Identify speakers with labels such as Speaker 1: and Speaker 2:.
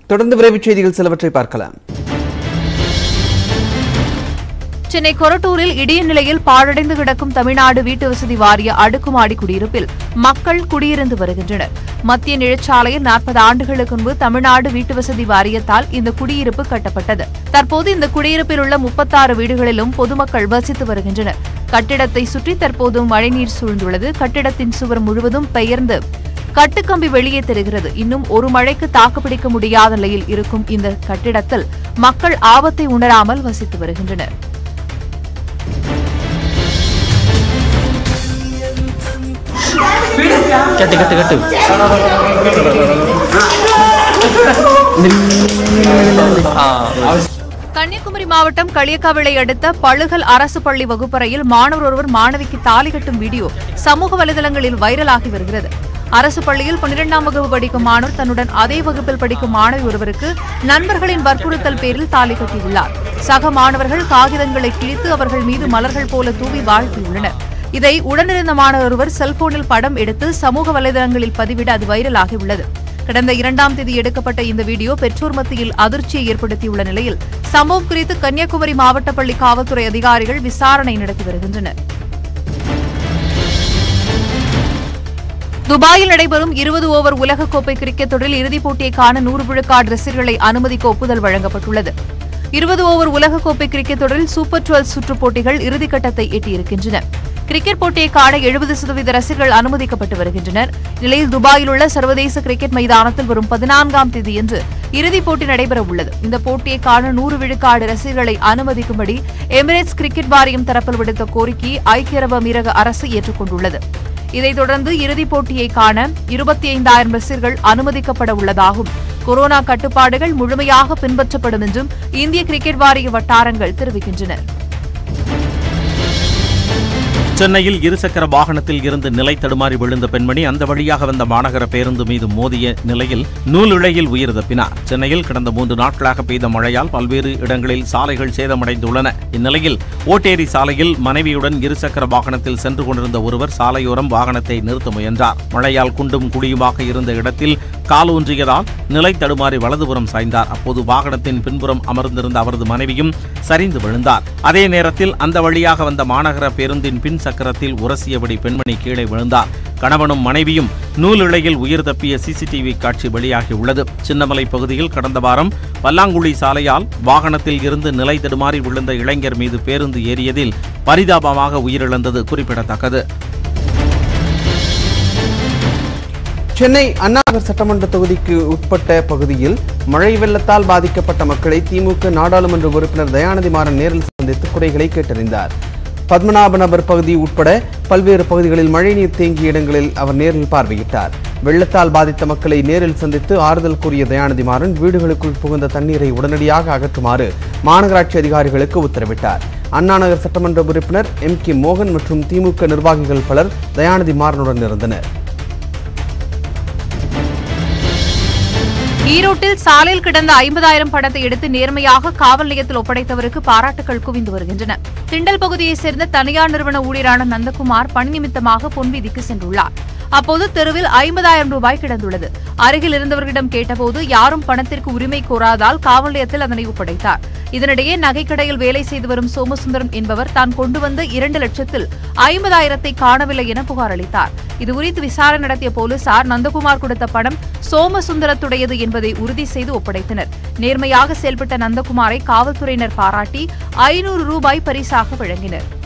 Speaker 1: தொடர்ந்து விரைவுச் செய்திகள் சிலவற்றை பார்க்கலாம்
Speaker 2: சென்னை கொரட்டூரில் இடிய நிலையில் பாழடைந்து கிடக்கும் தமிழ்நாடு வீட்டு வசதி வாரிய அடுக்குமாடி குடியிருப்பில் மக்கள் குடியிருந்து வருகின்றனர் மத்திய நிழற்சாலையில் நாற்பது ஆண்டுகளுக்கு முன்பு தமிழ்நாடு வீட்டு வசதி வாரியத்தால் இந்த குடியிருப்பு கட்டப்பட்டது தற்போது இந்த குடியிருப்பில் உள்ள முப்பத்தாறு வீடுகளிலும் பொதுமக்கள் வசித்து வருகின்றனர் கட்டிடத்தை சுற்றி தற்போது மழைநீர் சூழ்ந்துள்ளது கட்டிடத்தின் சுவர் முழுவதும் பெயர்ந்து கட்டுக்கம்பி வெளியே தெரிகிறது இன்னும் ஒரு மழைக்கு தாக்குப்பிடிக்க முடியாத நிலையில் இருக்கும் இந்த கட்டிடத்தில் மக்கள் ஆபத்தை உணராமல் வசித்து வருகின்றனர்
Speaker 3: கட்டு கட்டு கட்டு
Speaker 2: கன்னியாகுமரி மாவட்டம் களியக்காவிளை அடுத்த பழுகல் அரசு பள்ளி வகுப்பறையில் மாணவர் ஒருவர் மாணவிக்கு தாலி கட்டும் வீடியோ சமூக வலைதளங்களில் வைரலாகி வருகிறது அரசு பள்ளியில் பன்னிரெண்டாம் வகுப்பு படிக்கும் மாணவர் தன்னுடன் அதே வகுப்பில் படிக்கும் மாணவி ஒருவருக்கு நண்பர்களின் வற்புறுத்தல் பேரில் தாலி கட்டியுள்ளார் சக மாணவர்கள் காகிதங்களை கிழித்து அவர்கள் மீது மலர்கள் போல தூவி வாழ்த்தியுள்ளனர் இதை உடனிருந்த மாணவர் ஒருவர் செல்போனில் படம் எடுத்து சமூக வலைதளங்களில் பதிவிட அது வைரலாகியுள்ளது கடந்த இரண்டாம் தேதி எடுக்கப்பட்ட இந்த வீடியோ பெற்றோர் மத்தியில் அதிர்ச்சியை ஏற்படுத்தியுள்ள நிலையில் சம்பவம் குறித்து கன்னியாகுமரி மாவட்ட பள்ளி காவல்துறை அதிகாரிகள் விசாரணை நடத்தி வருகின்றனர் துபாயில் நடைபெறும் இருபது ஓவர் உலகக்கோப்பை கிரிக்கெட் தொடரில் இறுதிப் போட்டியை காண நூறு விழுக்காடு ரசிகர்களை அனுமதிக்க ஒப்புதல் வழங்கப்பட்டுள்ளது இருபது ஓவர் உலகக்கோப்பை கிரிக்கெட் தொடரில் சூப்பர் டுவெல் சுற்றுப் போட்டிகள் இறுதிக்கட்டத்தை எட்டியிருக்கின்றன கிரிக்கெட் போட்டியை காண எழுபது சதவீத ரசிகர்கள் அனுமதிக்கப்பட்டு வருகின்றனர் நிலையில் துபாயில் உள்ள சர்வதேச கிரிக்கெட் மைதானத்தில் வரும் பதினான்காம் தேதியன்று இறுதிப் போட்டி நடைபெற உள்ளது இந்த போட்டியை காண நூறு விழுக்காடு ரசிகர்களை அனுமதிக்கும்படி எமிரேட்ஸ் கிரிக்கெட் வாரியம் தரப்பில் விடுத்த கோரிக்கையை ஐக்கிய அரபு அமீரக அரசு ஏற்றுக்கொண்டுள்ளது இதைத் தொடர்ந்து இறுதிப் போட்டியை காண இருபத்தி ஐந்தாயிரம் ரசிகர்கள் அனுமதிக்கப்பட உள்ளதாகும் கொரோனா கட்டுப்பாடுகள் முழுமையாக பின்பற்றப்படும் என்றும் இந்திய கிரிக்கெட் வாரிய வட்டாரங்கள் தெரிவிக்கின்றன
Speaker 3: சென்னையில் இருசக்கர வாகனத்தில் இருந்து நிலை தடுமாறி விழுந்த பெண்மணி அந்த வழியாக வந்த மாநகர பேருந்து மீது மோதிய நிலையில் நூலிழையில் உயிர் தப்பினார் சென்னையில் கடந்த மூன்று நாட்களாக பெய்த மழையால் பல்வேறு இடங்களில் சாலைகள் சேதமடைந்துள்ளன இந்நிலையில் ஓட்டேரி சாலையில் மனைவியுடன் இருசக்கர வாகனத்தில் சென்று கொண்டிருந்த ஒருவர் சாலையோரம் வாகனத்தை நிறுத்த முயன்றார் மழையால் குண்டும் குழியுமாக இருந்த இடத்தில் கால் ஊன்றியதால் நிலை தடுமாறி வலதுபுறம் சாய்ந்தார் அப்போது வாகனத்தின் பின்புறம் அமர்ந்திருந்த அவரது மனைவியும் சரிந்து விழுந்தார் அதே நேரத்தில் அந்த வழியாக வந்த மாநகர பேருந்தின் பின் சக்கரத்தில் உரசியபடி பெண்மணி கீழே விழுந்தார் கணவனும் மனைவியும் நூலிழையில் உயிர் தப்பிய சிசிடிவி காட்சி வெளியாகியுள்ளது சின்னமலை பகுதியில் கடந்த வாரம் பல்லாங்குழி சாலையால் வாகனத்தில் இருந்து நிலை தடுமாறி விழுந்த இளைஞர் மீது பேருந்து ஏறியதில் பரிதாபமாக உயிரிழந்தது குறிப்பிடத்தக்கது
Speaker 1: சென்னை அண்ணாநகர் சட்டமன்ற தொகுதிக்கு உட்பட்ட பகுதியில் மழை வெள்ளத்தால் பாதிக்கப்பட்ட மக்களை திமுக நாடாளுமன்ற உறுப்பினர் தயாநிதி மாறன் நேரில் சந்தித்து குறைகளை கேட்டறிந்தார் பத்மநாப நகர் பகுதி உட்பட பல்வேறு பகுதிகளில் மழைநீர் தேங்கிய இடங்களில் அவர் நேரில் பார்வையிட்டார் வெள்ளத்தால் பாதித்த மக்களை நேரில் சந்தித்து ஆறுதல் கூறிய தயாநிதி மாறன் வீடுகளுக்குள் புகுந்த தண்ணீரை உடனடியாக அகற்றுமாறு மாநகராட்சி அதிகாரிகளுக்கு உத்தரவிட்டார் அண்ணாநகர் சட்டமன்ற உறுப்பினர் எம் கே மோகன் மற்றும் திமுக நிர்வாகிகள் பலர் தயாநிதி மாறனுடன் இருந்தனர்
Speaker 2: ஈரோட்டில் சாலையில் கிடந்த ஐம்பதாயிரம் பணத்தை எடுத்து நேர்மையாக காவல் நிலையத்தில் ஒப்படைத்தவருக்கு பாராட்டுகள் குவிந்து வருகின்றன திண்டல் பகுதியைச் சேர்ந்த தனியார் நிறுவன ஊழியரான நந்தகுமார் பணி நிமித்தமாக பொன்வீதிக்கு சென்றுள்ளார் அப்போது தெருவில் ஐம்பதாயிரம் ரூபாய் கிடந்துள்ளது அருகில் இருந்தவர்களிடம் கேட்டபோது யாரும் பணத்திற்கு உரிமை கோராதால் காவல் நிலையத்தில் அதனை ஒப்படைத்தார் இதனிடையே நகைக்கடையில் வேலை செய்து வரும் சோமசுந்தரம் என்பவர் தான் கொண்டு வந்த இரண்டு லட்சத்தில் ஐம்பதாயிரத்தை காணவில்லை என புகார் அளித்தார் இதுகுறித்து விசாரணை நடத்திய போலீசார் நந்தகுமார் கொடுத்த பணம் சோமசுந்தரத்துடையது என்பதை உறுதி செய்து ஒப்படைத்தனர் நேர்மையாக செயல்பட்ட நந்தகுமாரை காவல்துறையினர் பாராட்டி ஐநூறு ரூபாய் பரிசாக வழங்கினர்